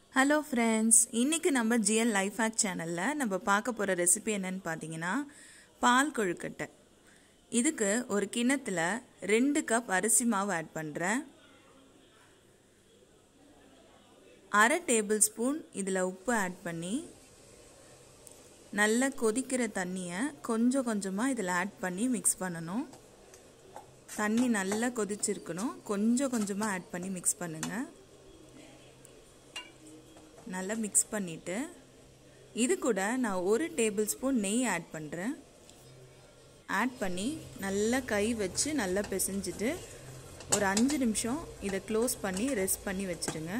hello friends இன்றைக்கி நம்ம GL life hack சேனலில் நம்ம பார்க்க போகிற ரெசிபி என்னன்னு பார்த்தீங்கன்னா பால் கொழுக்கட்டை இதுக்கு ஒரு கிண்ணத்தில் ரெண்டு கப் அரிசி மாவு ஆட் பண்ணுறேன் அரை டேபிள் ஸ்பூன் இதில் உப்பு ஆட் பண்ணி நல்லா கொதிக்கிற தண்ணியை கொஞ்சம் கொஞ்சமாக இதில் ஆட் பண்ணி மிக்ஸ் பண்ணணும் தண்ணி நல்லா கொதிச்சிருக்கணும் கொஞ்சம் கொஞ்சமாக ஆட் பண்ணி மிக்ஸ் பண்ணுங்கள் நல்லா மிக்ஸ் பண்ணிவிட்டு இது கூட நான் ஒரு டேபிள் ஸ்பூன் நெய் ஆட் பண்ணுறேன் ஆட் பண்ணி நல்லா கை வச்சு நல்லா பிசைஞ்சிட்டு ஒரு அஞ்சு நிமிஷம் இதை க்ளோஸ் பண்ணி ரெஸ்ட் பண்ணி வச்சுருங்க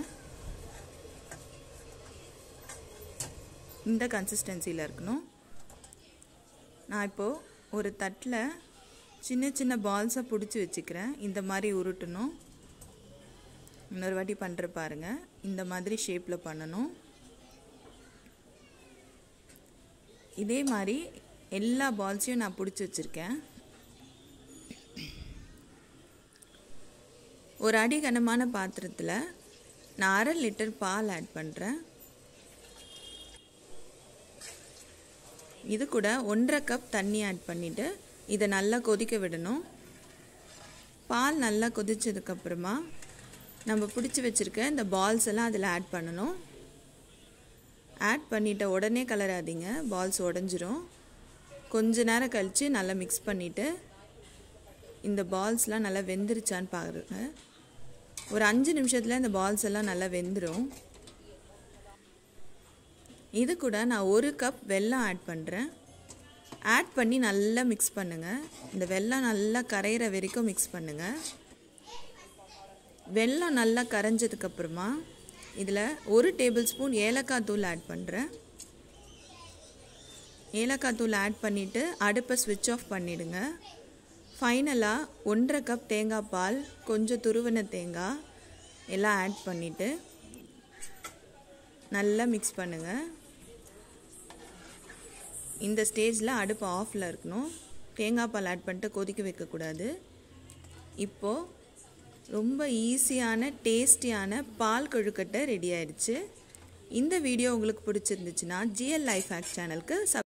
இந்த கன்சிஸ்டன்சியில் இருக்கணும் நான் இப்போது ஒரு தட்டில் சின்ன சின்ன பால்ஸை பிடிச்சி வச்சுக்கிறேன் இந்த மாதிரி உருட்டணும் இன்னொரு வாட்டி பண்ணுற பாருங்கள் இந்த மாதிரி ஷேப்பில் பண்ணணும் இதே மாதிரி எல்லா பால்ஸையும் நான் பிடிச்சி வச்சுருக்கேன் ஒரு அடி கனமான பாத்திரத்தில் நான் அரை லிட்டர் பால் ஆட் பண்ணுறேன் இது கூட ஒன்றரை கப் தண்ணி ஆட் பண்ணிவிட்டு இதை நல்லா கொதிக்க விடணும் பால் நல்லா கொதிச்சதுக்கப்புறமா நம்ம பிடிச்சி வச்சுருக்க இந்த பால்ஸ் எல்லாம் அதில் ஆட் பண்ணணும் ஆட் பண்ணிவிட்ட உடனே கலராதிங்க பால்ஸ் உடஞ்சிரும் கொஞ்ச நேரம் கழித்து நல்லா மிக்ஸ் பண்ணிவிட்டு இந்த பால்ஸ்லாம் நல்லா வெந்துருச்சான்னு பாருங்க ஒரு அஞ்சு நிமிஷத்தில் இந்த பால்ஸ் எல்லாம் நல்லா வெந்துடும் இது கூட நான் ஒரு கப் வெல்லம் ஆட் பண்ணுறேன் ஆட் பண்ணி நல்லா மிக்ஸ் பண்ணுங்கள் இந்த வெல்லம் நல்லா கரையிற வரைக்கும் மிக்ஸ் பண்ணுங்கள் வெல்லம் நல்லா கரைஞ்சதுக்கப்புறமா இதில் ஒரு டேபிள் ஸ்பூன் ஏலக்காய் தூள் ஆட் பண்ணுறேன் ஏலக்காய் தூள் ஆட் பண்ணிவிட்டு அடுப்பை ஸ்விட்ச் ஆஃப் பண்ணிவிடுங்க ஃபைனலாக ஒன்றரை கப் தேங்காய் பால் கொஞ்சம் துருவின தேங்காய் எல்லாம் ஆட் பண்ணிவிட்டு நல்லா மிக்ஸ் பண்ணுங்கள் இந்த ஸ்டேஜில் அடுப்பு ஆஃபில் இருக்கணும் தேங்காய் பால் ஆட் பண்ணிட்டு கொதிக்க வைக்கக்கூடாது இப்போது ரொம்ப ஈஸியான டேஸ்டியான பால் கொழுக்கட்டை ரெடி ஆயிடுச்சு இந்த வீடியோ உங்களுக்கு பிடிச்சிருந்துச்சுன்னா ஜிஎல் லைஃப் ஹேக் சேனலுக்கு சப்